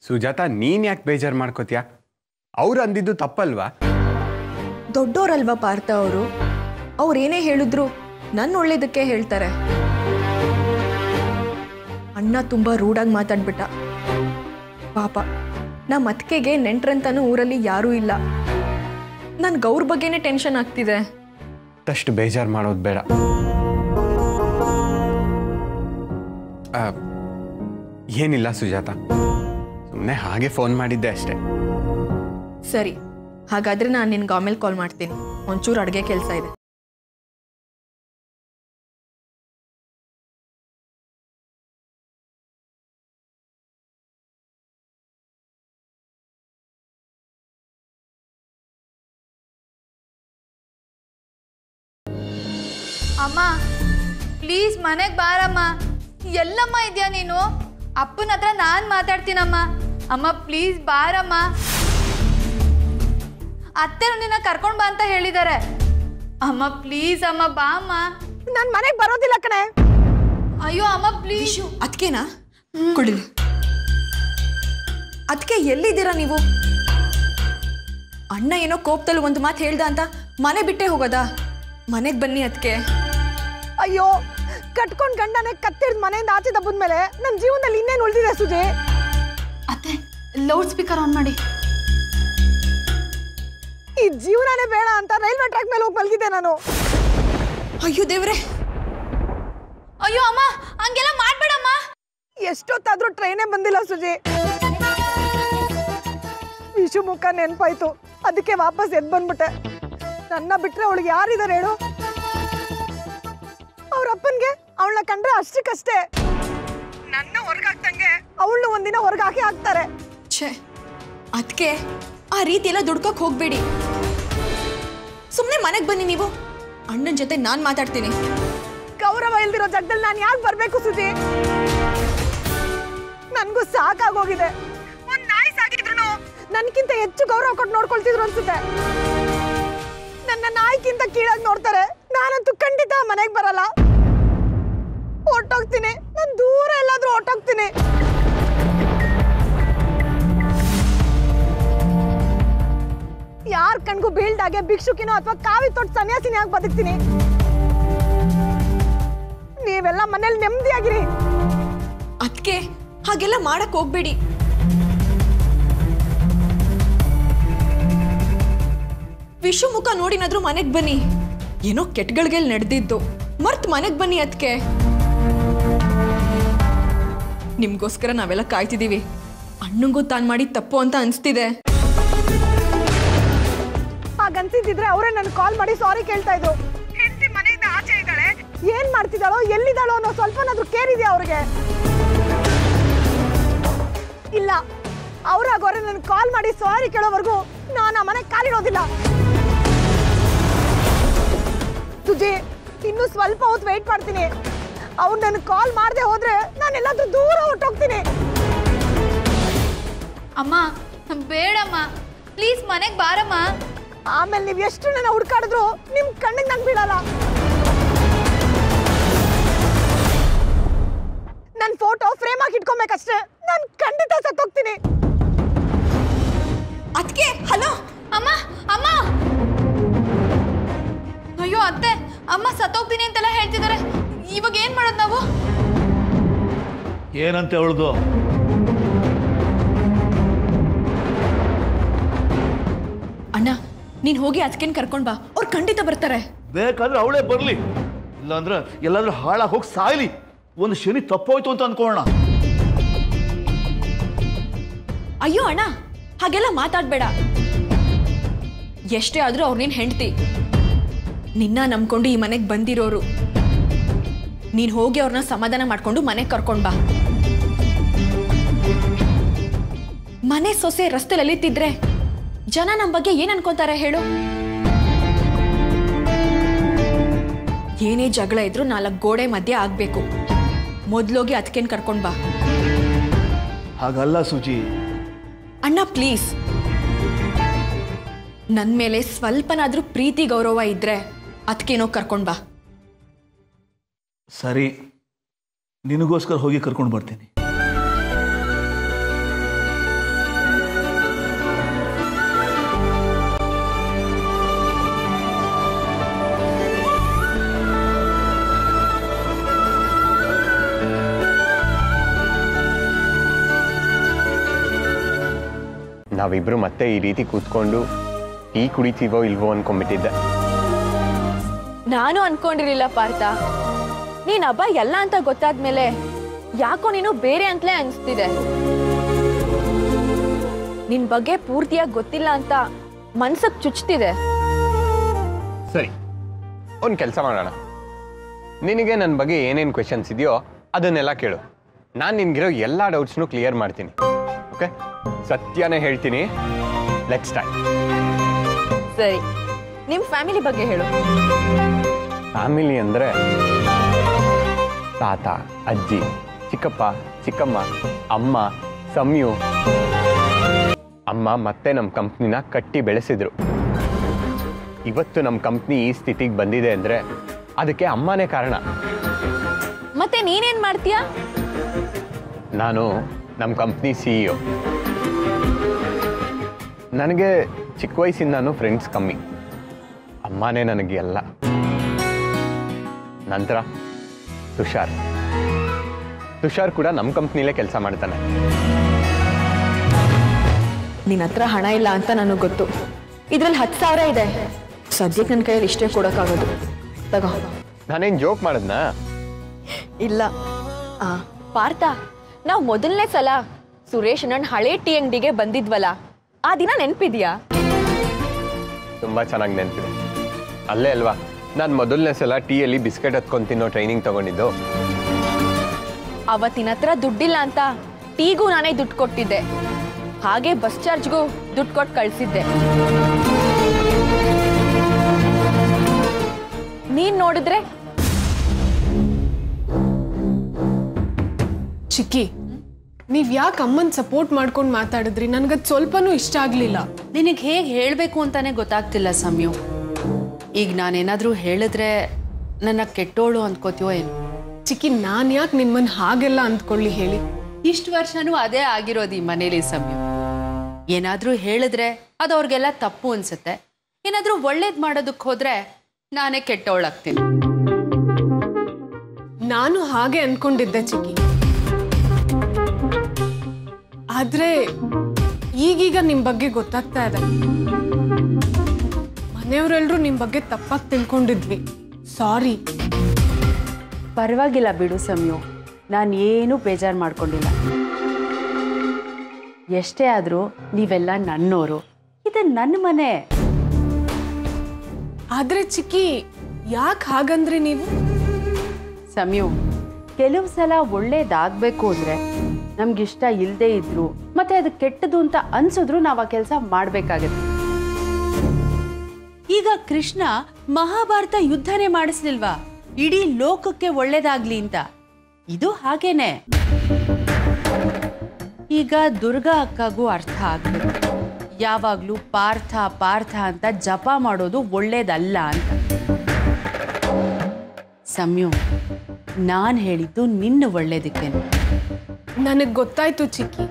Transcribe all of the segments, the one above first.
ಸುಜಾತ ನೀನ್ ಯಾಕೆ ಬೇಜಾರು ಮಾಡ್ಕೋತೀಯ ಅವ್ರು ಅಂದಿದ್ದು ತಪ್ಪಲ್ವಾ ದೊಡ್ಡೋರಲ್ವಾ ಪಾರ್ಥ ಅವರು ಅವ್ರು ಏನೇ ಹೇಳಿದ್ರು ನನ್ನ ಒಳ್ಳೇದಕ್ಕೆ ಹೇಳ್ತಾರೆ ಅಣ್ಣ ತುಂಬ ರೂಢಾಗಿ ಮಾತಾಡ್ಬಿಟ್ಟ ಪಾಪ ನಮ್ಮ ಅತ್ತಿಗೆಗೆ ನೆಂಟ್ರಂತನೂ ಊರಲ್ಲಿ ಯಾರೂ ಇಲ್ಲ ನನ್ಗೆ ಅವ್ರ ಬಗ್ಗೆನೇ ಟೆನ್ಷನ್ ಆಗ್ತಿದೆ ಅಷ್ಟು ಬೇಜಾರು ಮಾಡೋದು ಬೇಡ ಆ, ಏನಿಲ್ಲ ಸುಜಾತ ಸುಮ್ಮನೆ ಹಾಗೆ ಫೋನ್ ಮಾಡಿದ್ದೆ ಅಷ್ಟೇ ಸರಿ ಹಾಗಾದ್ರೆ ನಾನು ನಿನ್ಗೆ ಆಮೇಲೆ ಕಾಲ್ ಮಾಡ್ತೀನಿ ಒಂಚೂರು ಅಡುಗೆ ಕೆಲಸ ಇದೆ ಅಮ್ಮ ಪ್ಲೀಸ್ ಮನೆಗೆ ಬಾರಮ್ಮ ಎಲ್ಲಮ್ಮ ಇದೆಯಾ ನೀನು ಅಪ್ಪನ ಹತ್ರ ನಾನು ಮಾತಾಡ್ತೀನಮ್ಮ ಅಮ್ಮ ಪ್ಲೀಸ್ ಬಾರಮ್ಮ ಅತ್ತೆರು ನಿನ್ನ ಕರ್ಕೊಂಡ್ ಬಾ ಅಂತ ಹೇಳಿದ್ದಾರೆ ಅಮ್ಮ ಪ್ಲೀಸ್ ಅಮ್ಮ ಬಾ ಅಮ್ಮ ನಾನು ಮನೆಗೆ ಬರೋದಿಲ್ಲ ಕಣೆ ಅಯ್ಯೋ ಅಮ್ಮ ಪ್ಲೀಸ್ ಅದಕ್ಕೆನಾ ಕೊಡಿಲಿ ಅದಕ್ಕೆ ಎಲ್ಲಿದ್ದೀರಾ ನೀವು ಅಣ್ಣ ಏನೋ ಕೋಪದಲ್ಲಿ ಒಂದು ಮಾತು ಹೇಳ್ದ ಅಂತ ಮನೆ ಬಿಟ್ಟೇ ಹೋಗೋದಾ ಮನೆಗೆ ಬನ್ನಿ ಅದಕ್ಕೆ ಅಯ್ಯೋ ಕಟ್ಕೊಂಡ್ ಗಂಡನೇ ಕತ್ತಿರ್ದ್ ಮನೆಯಿಂದ ಆಚೆ ದಬ್ಬದ ಮೇಲೆ ನನ್ನ ಜೀವನದಲ್ಲಿ ಇನ್ನೇನು ಉಳಿದಿದೆ ಸುಜಿ ಅತ್ತೆ ಲೌಡ್ ಸ್ಪೀಕರ್ ಆನ್ ಮಾಡಿ ಈ ಜೀವನನೇ ಬೇಡ ಅಂತ ರೈಲ್ವೆ ಟ್ರ್ಯಾಕ್ ಮೇಲೆ ಹೋಗಿ ಮಲಗಿದ್ದೆ ನಾನು ಅಯ್ಯೋ ದೇವ್ರೆ ಅಯ್ಯೋ ಅಮ್ಮ ಹಂಗೆಲ್ಲ ಮಾಡ್ಬೇಡಮ್ಮ ಎಷ್ಟೊತ್ತಾದ್ರೂ ಟ್ರೈನೇ ಬಂದಿಲ್ಲ ಸುಜಿ ವಿಶು ಮುಖ ನೆನ್ಪಾಯ್ತು ಅದಕ್ಕೆ ವಾಪಸ್ ಎದ್ ಬಂದ್ಬಿಟ್ಟೆ ನನ್ನ ಬಿಟ್ರೆ ಅವಳಿಗೆ ಯಾರಿದ್ದಾರೆ ಹೇಳು ಅವ್ರ ಅಪ್ಪನ್ಗೆ ಅವಳನ್ನ ಕಂಡ್ರೆ ಅಷ್ಟಕ್ಕಷ್ಟೇ ನನ್ನ ಹೊರಗಾಕ್ದಂಗೆ ಅವಳನ್ನ ಒಂದಿನ ಹೊರಗೆ ಹಾಕಿ ಹಾಕ್ತಾರೆ ಛೇ ಅದಕ್ಕೆ ಆ ರೀತಿ ಎಲ್ಲ ದುಡ್ಕೋಕ್ ಹೋಗ್ಬೇಡಿ ಸುಮ್ಮನೆ ಮನೆಗೆ ಬನ್ನಿ ನೀವು ಅಣ್ಣನ ಜೊತೆ ನಾನು ಮಾತಾಡ್ತೀನಿ ಗೌರವ ಇಲ್ದಿರೋ ಜಗದಲ್ಲಿ ನಾನು ಯಾಕೆ ಬರ್ಬೇಕು ಸುಜಿ ನನ್ಗೂ ಸಾಕಾಗೋಗಿದೆ ಒಂದ್ ನಾಯಿ ಸಾಕಿದ್ರು ನನ್ಕಿಂತ ಹೆಚ್ಚು ಗೌರವ ಕೊಟ್ಟು ನೋಡ್ಕೊಳ್ತಿದ್ರು ಅನ್ಸುತ್ತೆ ನನ್ನ ನಾಯಿಗಿಂತ ಕೀಳಾಗಿ ನೋಡ್ತಾರೆ ನಾನಂತೂ ಖಂಡಿತ ಮನೆಗೆ ಬರಲ್ಲ ಹೊರ್ಟೋಗ್ತೀನಿ ನಾನು ದೂರ ಎಲ್ಲಾದ್ರೂ ಹೊರ್ಟೋಗ್ತೀನಿ ಯಾರ್ ಕಣ್ಗೂ ಬೀಳ್ದಾಗೆ ಭಿಕ್ಷುಕಿನೋ ಅಥವಾ ಕಾವಿ ತೊಟ್ಟು ಸನ್ಯಾಸಿನಿ ಆಗಿ ಬದುಕ್ತೀನಿ ನೀವೆಲ್ಲ ಮನೇಲಿ ನೆಮ್ಮದಿಯಾಗಿರಿ ಅದಕ್ಕೆ ಹಾಗೆಲ್ಲ ಮಾಡಕ್ ಹೋಗ್ಬೇಡಿ ವಿಶ್ವ ಮುಖ ನೋಡಿನಾದ್ರೂ ಮನೆಗೆ ಬನ್ನಿ ಏನೋ ಕೆಟ್ಟಗಳಿಗೆ ನಡೆದಿದ್ದು ಮರ್ತ್ ಮನೆಗೆ ಬನ್ನಿ ಅದಕ್ಕೆ ನಿಮ್ಗೋಸ್ಕರ ನಾವೆಲ್ಲ ಕಾಯ್ತಿದೀವಿ ಅಣ್ಣಂಗೂ ತಾನು ಮಾಡಿ ತಪ್ಪು ಅಂತ ಅನಿಸ್ತಿದೆ ಹಾಗನ್ಸಿದ್ರೆ ಅವರೇ ನನ್ ಕಾಲ್ ಮಾಡಿ ಸಾರಿ ಕೇಳ್ತಾ ಇದ್ರು ಹೆಂಡತಿ ಮನೆಯಿಂದ ಆಚೆ ಇದ್ದಾಳೆ ಏನ್ ಮಾಡ್ತಿದ್ದಾಳೋ ಎಲ್ಲಿದ್ದಾಳೋ ಅನ್ನೋ ಸ್ವಲ್ಪನಾದ್ರೂ ಕೇರ್ ಇದೆಯಾ ಅವ್ರಿಗೆ ಇಲ್ಲ ಅವ್ರಾಗೋರೆ ನನ್ ಕಾಲ್ ಮಾಡಿ ಸಾರಿ ಕೇಳೋವರೆಗೂ ನಾನು ಆ ಮನೆಗೆ ಕಾಲಿಡೋದಿಲ್ಲ ಸುಜಿ ಇನ್ನು ಸ್ವಲ್ಪ ಹೊತ್ತು ವೆಯ್ಟ್ ಮಾಡ್ತೀನಿ ಅವ್ರು ನನ್ ಕಾಲ್ ಮಾಡದೆ ಹೋದ್ರೆ ನಾನು ಎಲ್ಲಾದ್ರೂ ದೂರ ಹೊರ್ಟೋಗ್ತೀನಿ ಅಮ್ಮ ಬೇಡಮ್ಮ ಪ್ಲೀಸ್ ಮನೆಗೆ ಬಾರಮ್ಮ ಆಮೇಲೆ ನೀವು ಎಷ್ಟು ನನ್ನ ಹುಡ್ಕಾಡಿದ್ರು ನಿಮ್ ಕಣ್ಣಿಗೆ ನಂಗೆ ಬೀಳಲ್ಲ ನನ್ನ ಫೋಟೋ ಫ್ರೇಮ್ ಆಗಿ ಇಟ್ಕೊಬೇಕಷ್ಟೇ ನಾನು ಖಂಡಿತ ಸತ್ತೋಗ್ತೀನಿ ಅದಕ್ಕೆ ಹಲೋ ಅಮ್ಮ ಅಮ್ಮ ಅಯ್ಯೋ ಅತ್ತೆ ಅಮ್ಮ ಸತ್ತೋಗ್ತೀನಿ ಅಂತೆಲ್ಲ ಹೇಳ್ತಿದ್ದಾರೆ ಇವಾಗ ಏನ್ ಮಾಡೋದು ನಾವು ಏನಂತೆ ಅವಳದು ಅಣ್ಣ ನೀನ್ ಹೋಗಿ ಅದಕ್ಕೇನು ಕರ್ಕೊಂಡ್ ಬಾ ಅವ್ರು ಖಂಡಿತ ಬರ್ತಾರೆ ಬೇಕಾದ್ರೆ ಅವಳೇ ಬರಲಿ ಇಲ್ಲಾಂದ್ರೆ ಎಲ್ಲಾದ್ರೂ ಹಾಳಾಗಿ ಹೋಗಿ ಸಾಯ್ಲಿ ಒಂದು ಶನಿ ತಪ್ಪೋಯ್ತು ಅಂತ ಅನ್ಕೊಳ್ಳೋಣ ಅಯ್ಯೋ ಅಣ್ಣ ಹಾಗೆಲ್ಲ ಮಾತಾಡ್ಬೇಡ ಎಷ್ಟೇ ಆದ್ರೂ ಅವ್ರು ನೀನ್ ಹೆಂಡ್ತಿ ನಿನ್ನ ನಂಬ್ಕೊಂಡು ಈ ಮನೆಗೆ ಬಂದಿರೋರು ನೀನ್ ಹೋಗಿ ಅವ್ರನ್ನ ಸಮಾಧಾನ ಮಾಡ್ಕೊಂಡು ಮನೆಗೆ ಕರ್ಕೊಂಡ್ ಬಾ ಮನೆ ಸೊಸೆ ರಸ್ತೆಲಿ ಅಲಿತಿದ್ರೆ ಜನ ನಮ್ಮ ಬಗ್ಗೆ ಏನ್ ಅನ್ಕೊಂತಾರೆ ಹೇಳು ಏನೇ ಜಗಳ ಇದ್ರೂ ನಾಲ್ಕು ಗೋಡೆ ಮಧ್ಯೆ ಆಗ್ಬೇಕು ಮೊದ್ಲೋಗಿ ಅದಕ್ಕೇನ್ ಕರ್ಕೊಂಡ್ ಬಾ ಹಾಗಲ್ಲ ಸುಜಿ ಅಣ್ಣ ಪ್ಲೀಸ್ ನನ್ನ ಮೇಲೆ ಸ್ವಲ್ಪನಾದ್ರೂ ಪ್ರೀತಿ ಗೌರವ ಇದ್ರೆ ಅದಕ್ಕೇನೋ ಕರ್ಕೊಂಡ್ ಬಾ ಸರಿ ನಿನಗೋಸ್ಕರ ಹೋಗಿ ಕರ್ಕೊಂಡು ಬರ್ತೀನಿ ನಾವಿಬ್ರು ಮತ್ತೆ ಈ ರೀತಿ ಕೂತ್ಕೊಂಡು ಟೀ ಕುಡಿತೀವೋ ಇಲ್ವೋ ಅನ್ಕೊಂಡ್ಬಿಟ್ಟಿದ್ದೆ ನಾನು ಅನ್ಕೊಂಡಿರ್ಲಿಲ್ಲ ಪಾರ್ಥ ನೀನ್ ಹಬ್ಬ ಎಲ್ಲ ಅಂತ ಗೊತ್ತಾದ್ಮೇಲೆ ಯಾಕೋ ನೀನು ಬೇರೆ ಅಂತಲೇ ಅನಿಸ್ತಿದೆ ನಿನ್ ಬಗ್ಗೆ ಪೂರ್ತಿಯಾಗಿ ಗೊತ್ತಿಲ್ಲ ಅಂತ ಮನ್ಸಕ್ ಚುಚ್ತಿದೆ ಸರಿ ಒಂದು ಕೆಲಸ ಮಾಡೋಣ ನಿನಗೆ ನನ್ನ ಬಗ್ಗೆ ಏನೇನು ಕ್ವೆಶನ್ಸ್ ಇದೆಯೋ ಅದನ್ನೆಲ್ಲ ಕೇಳು ನಾನು ನಿನ್ಗಿರೋ ಎಲ್ಲ ಡೌಟ್ಸ್ನು ಕ್ಲಿಯರ್ ಮಾಡ್ತೀನಿ ಓಕೆ ಸತ್ಯನೇ ಹೇಳ್ತೀನಿ ಲೆಟ್ ಸ್ಟಾರ್ಟ್ ಸರಿ ನಿಮ್ ಫ್ಯಾಮಿಲಿ ಬಗ್ಗೆ ಹೇಳು ಫ್ಯಾಮಿಲಿ ಅಂದರೆ ತಾತ ಅಜ್ಜಿ ಚಿಕ್ಕಪ್ಪ ಚಿಕ್ಕಮ್ಮ ಅಮ್ಮ ಸಂಯು ಅಮ್ಮ ಮತ್ತೆ ನಮ್ಮ ಕಂಪ್ನಿನ ಕಟ್ಟಿ ಬೆಳೆಸಿದ್ರು ಇವತ್ತು ನಮ್ಮ ಕಂಪ್ನಿ ಈ ಸ್ಥಿತಿಗೆ ಬಂದಿದೆ ಅಂದರೆ ಅದಕ್ಕೆ ಅಮ್ಮನೇ ಕಾರಣ ಮತ್ತೆ ನೀನೇನ್ ಮಾಡ್ತೀಯಾ ನಾನು ನಮ್ಮ ಕಂಪ್ನಿ ಸಿ ಇ ನನಗೆ ಚಿಕ್ಕ ವಯಸ್ಸಿಂದಾನು ಫ್ರೆಂಡ್ಸ್ ಕಮ್ಮಿ ಅಮ್ಮನೇ ನನಗೆ ಎಲ್ಲ ನಂತರ ತುಷಾರ್ ತುಷಾರ್ ಕೂಡ ನಮ್ಮ ಕಂಪ್ನಿಲೇ ಕೆಲಸ ಮಾಡ್ತಾನೆ ನಿನ್ನ ಹತ್ರ ಹಣ ಇಲ್ಲ ಅಂತ ನನಗೆ ಗೊತ್ತು ಇದ್ರಲ್ಲಿ ಹತ್ತು ಸಾವಿರ ಇದೆ ಸದ್ಯಕ್ಕೆ ನನ್ನ ಕೈಯಲ್ಲಿ ಇಷ್ಟೇ ಕೊಡೋಕ್ಕಾಗೋದು ತಗೋ ನಾನೇನು ಜೋಕ್ ಮಾಡಿದ್ನಾ ಇಲ್ಲ ಆ ಪಾರ್ಥ ನಾವು ಮೊದಲನೇ ಸಲ ಸುರೇಶ್ ನನ್ನ ಹಳೆ ಟೀ ಅಂಗಡಿಗೆ ಬಂದಿದ್ವಲ್ಲ ಆ ದಿನ ನೆನ್ಪಿದ್ಯಾ ತುಂಬ ಚೆನ್ನಾಗಿ ನೆನಪಿದೆ ಅಲ್ಲೇ ಅಲ್ವಾ ನಾನು ಮೊದಲನೇ ಸಲ ಟೀಯಲ್ಲಿ ಬಿಸ್ಕೆಟ್ ಹತ್ಕೊಂಡು ತಿನ್ನೋ ಟ್ರೈನಿಂಗ್ ತಗೊಂಡಿದ್ದು ಅವತ್ತಿನ ಹತ್ರ ದುಡ್ಡಿಲ್ಲ ಅಂತ ಟೀಗೂ ನಾನೇ ದುಡ್ಡು ಕೊಟ್ಟಿದ್ದೆ ಹಾಗೆ ಬಸ್ ಚಾರ್ಜ್ಗೂ ದುಡ್ಡು ಕೊಟ್ಟು ಕಳಿಸಿದ್ದೆ ನೀನ್ ನೋಡಿದ್ರೆ ಚಿಕ್ಕಿ ನೀವ್ ಯಾಕೆ ಅಮ್ಮನ್ ಸಪೋರ್ಟ್ ಮಾಡ್ಕೊಂಡು ಮಾತಾಡಿದ್ರಿ ನನ್ಗದ್ ಸ್ವಲ್ಪನೂ ಇಷ್ಟ ಆಗ್ಲಿಲ್ಲ ನಿನಗೆ ಹೇಗೆ ಹೇಳಬೇಕು ಅಂತಾನೆ ಗೊತ್ತಾಗ್ತಿಲ್ಲ ಸಮಯು ಈಗ ನಾನೇನಾದರೂ ಹೇಳಿದ್ರೆ ನನ್ನ ಕೆಟ್ಟೋಳು ಅಂದ್ಕೋತೀವೋ ಏನು ಚಿಕ್ಕಿ ನಾನ್ ಯಾಕೆ ನಿಮ್ಮನ್ ಹಾಗೆಲ್ಲ ಅಂದ್ಕೊಳ್ಳಿ ಹೇಳಿ ಇಷ್ಟು ವರ್ಷನೂ ಅದೇ ಆಗಿರೋದು ಈ ಮನೇಲಿ ಸಮಯ ಏನಾದರೂ ಹೇಳಿದ್ರೆ ಅದು ಅವ್ರಿಗೆಲ್ಲ ತಪ್ಪು ಅನ್ಸುತ್ತೆ ಏನಾದರೂ ಒಳ್ಳೇದು ಮಾಡೋದಕ್ಕೆ ಹೋದ್ರೆ ನಾನೇ ಕೆಟ್ಟವಳಾಗ್ತೀನಿ ನಾನು ಹಾಗೆ ಅನ್ಕೊಂಡಿದ್ದೆ ಚಿಕ್ಕಿ ಆದ್ರೆ ಈಗೀಗ ನಿಮ್ ಬಗ್ಗೆ ಗೊತ್ತಾಗ್ತಾ ಇದೆ ಮನೆಯವರೆಲ್ಲರೂ ನಿಮ್ ಬಗ್ಗೆ ತಪ್ಪಾಗಿ ತಿಳ್ಕೊಂಡಿದ್ವಿ ಸಾರಿ ಪರವಾಗಿಲ್ಲ ಬಿಡು ಸಮಯು ನಾನು ಏನೂ ಬೇಜಾರು ಮಾಡ್ಕೊಂಡಿಲ್ಲ ಎಷ್ಟೇ ಆದರೂ ನೀವೆಲ್ಲ ನನ್ನೋರು ಇದು ನನ್ನ ಮನೆ ಆದ್ರೆ ಚಿಕ್ಕಿ ಯಾಕೆ ಹಾಗಂದ್ರಿ ನೀವು ಸಮಯು ಕೆಲವು ಸಲ ಒಳ್ಳೇದಾಗಬೇಕು ಅಂದರೆ ನಮ್ಗಿಷ್ಟ ಇಲ್ಲದೆ ಇದ್ರು ಮತ್ತೆ ಅದು ಕೆಟ್ಟದು ಅಂತ ಅನ್ಸಿದ್ರು ನಾವು ಆ ಕೆಲಸ ಮಾಡಬೇಕಾಗತ್ತೆ ಈಗ ಕೃಷ್ಣ ಮಹಾಭಾರತ ಯುದ್ಧನೇ ಮಾಡಿಸ್ಲಿಲ್ವಾ ಇಡೀ ಲೋಕಕ್ಕೆ ಒಳ್ಳೇದಾಗ್ಲಿ ಅಂತ ಇದು ಹಾಗೇನೆ ಈಗ ದುರ್ಗಾ ಅಕ್ಕಗೂ ಅರ್ಥ ಆಗ್ಬೇಕು ಯಾವಾಗ್ಲೂ ಪಾರ್ಥ ಪಾರ್ಥ ಅಂತ ಜಪ ಮಾಡೋದು ಒಳ್ಳೇದಲ್ಲ ಅಂತ ಸಂಯು ನಾನು ಹೇಳಿದ್ದು ನಿನ್ನ ಒಳ್ಳೇದಕ್ಕೇನೆ ನನಗ್ ಗೊತ್ತಾಯ್ತು ಚಿಕ್ಕಿ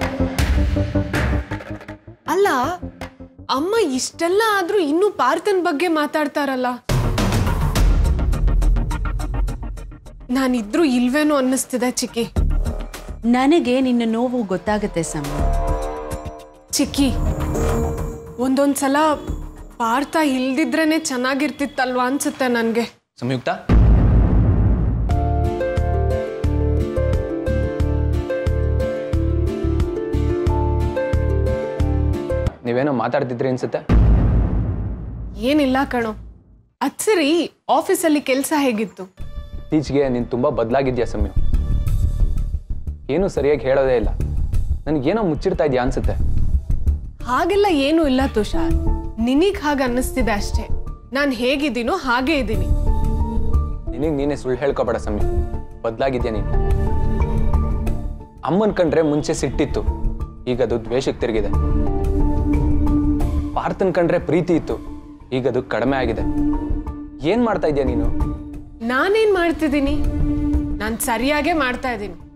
ಅಲ್ಲ ಅಮ್ಮ ಇಷ್ಟೆಲ್ಲ ಆದ್ರೂ ಇನ್ನೂ ಪಾರ್ಥನ್ ಬಗ್ಗೆ ಮಾತಾಡ್ತಾರಲ್ಲ ನಾನಿದ್ರು ಇಲ್ವೇನೋ ಅನ್ನಿಸ್ತಿದೆ ಚಿಕ್ಕಿ ನನಗೆ ನಿನ್ನ ನೋವು ಗೊತ್ತಾಗತ್ತೆ ಸಮಯ ಚಿಕ್ಕಿ ಒಂದೊಂದ್ಸಲ ಪಾರ್ಥ ಇಲ್ದಿದ್ರೇನೆ ಚೆನ್ನಾಗಿರ್ತಿತ್ತಲ್ವಾ ಅನ್ಸುತ್ತೆ ನನ್ಗೆ ಸಂಯುಕ್ತ ನೀವೇನೋ ಮಾತಾಡ್ತಿದ್ರಿ ಅನ್ಸುತ್ತೆ ಏನಿಲ್ಲ ಕಣೋ ಅದ್ ಸರಿ ಆಫೀಸಲ್ಲಿ ಕೆಲಸ ಹೇಗಿತ್ತು ಇತ್ತೀಚೆಗೆ ನೀನು ತುಂಬ ಬದಲಾಗಿದ್ಯಾ ಸಮಯ ಏನು ಸರಿಯಾಗಿ ಹೇಳೋದೇ ಇಲ್ಲ ನನಗೇನೋ ಮುಚ್ಚಿಡ್ತಾ ಇದೆಯಾ ಅನ್ಸುತ್ತೆ ಹಾಗೆಲ್ಲ ಏನೂ ಇಲ್ಲ ತುಷಾರ್ ನಿನಗ್ ಹಾಗೆ ಅನ್ನಿಸ್ತಿದೆ ಅಷ್ಟೇ ನಾನು ಹೇಗಿದ್ದೀನೋ ಹಾಗೆ ಇದ್ದೀನಿ ನಿನಗೆ ನೀನೇ ಸುಳ್ಳು ಹೇಳ್ಕೊಬೇಡ ಸಮಯ ಬದಲಾಗಿದ್ಯಾ ನೀನು ಅಮ್ಮನ್ ಕಂಡ್ರೆ ಮುಂಚೆ ಸಿಟ್ಟಿತ್ತು ಈಗ ಅದು ದ್ವೇಷಕ್ಕೆ ತಿರುಗಿದೆ ಪಾರ್ಥನ್ ಕಂಡ್ರೆ ಪ್ರೀತಿ ಇತ್ತು ಈಗ ಅದು ಕಡಿಮೆ ಆಗಿದೆ ಏನ್ ಮಾಡ್ತಾ ಇದೀಯ ನೀನು ನಾನೇನ್ ಮಾಡ್ತಿದ್ದೀನಿ ನಾನು ಸರಿಯಾಗೇ ಮಾಡ್ತಾ ಇದ್ದೀನಿ